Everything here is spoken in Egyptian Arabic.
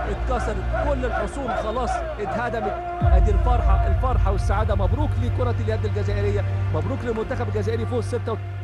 اتكسرت كل الحصون خلاص اتهدمت ادي الفرحه الفرحه والسعاده مبروك لكره اليد الجزائريه مبروك للمنتخب الجزائري فوز 6